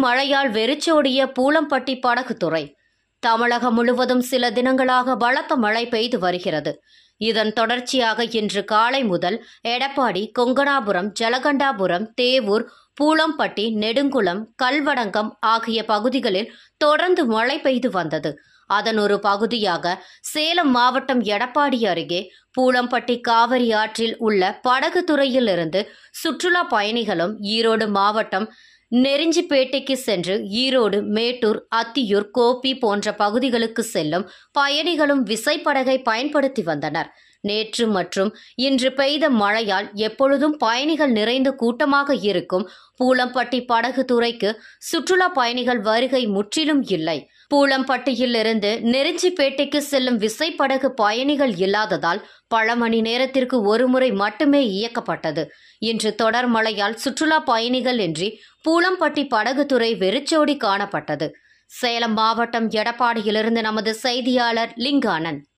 மழையால் வெறிச்சோடிய பூலம்பட்டி படகுத்துறை தமிழகம் முழுவதும் சில தினங்களாக பலத்த மழை பெய்து வருகிறது இதன் தொடர்ச்சியாக இன்று காலை முதல் எடப்பாடி கொங்கணாபுரம் ஜலகண்டாபுரம் தேவூர் பூலம்பட்டி நெடுங்குளம் கல்வடங்கம் ஆகிய பகுதிகளில் தொடர்ந்து மழை பெய்து வந்தது அதன் ஒரு பகுதியாக சேலம் மாவட்டம் எடப்பாடி அருகே பூலம்பட்டி காவிரி ஆற்றில் உள்ள படகுத்துறையிலிருந்து சுற்றுலா பயணிகளும் ஈரோடு மாவட்டம் நெருஞ்சிப்பேட்டைக்கு சென்று ஈரோடு மேட்டூர் அத்தியூர் கோபி போன்ற பகுதிகளுக்கு செல்லும் பயணிகளும் விசைப்படகை பயன்படுத்தி வந்தனர் நேற்று மற்றும் இன்று பெய்த மழையால் எப்பொழுதும் பயணிகள் நிறைந்த கூட்டமாக இருக்கும் பூலம்பட்டி படகு துறைக்கு சுற்றுலா பயணிகள் வருகை முற்றிலும் இல்லை பூலம்பட்டியிலிருந்து நெருஞ்சிப்பேட்டைக்கு செல்லும் விசைப்படகு பயணிகள் இல்லாததால் பல மணி நேரத்திற்கு ஒருமுறை மட்டுமே இயக்கப்பட்டது இன்று தொடர் மழையால் சுற்றுலா பயணிகள் இன்றி பூலம்பட்டி படகுத்துறை வெறிச்சோடி காணப்பட்டது சேலம் மாவட்டம் எடப்பாடியிலிருந்து நமது செய்தியாளர் லிங்கானன்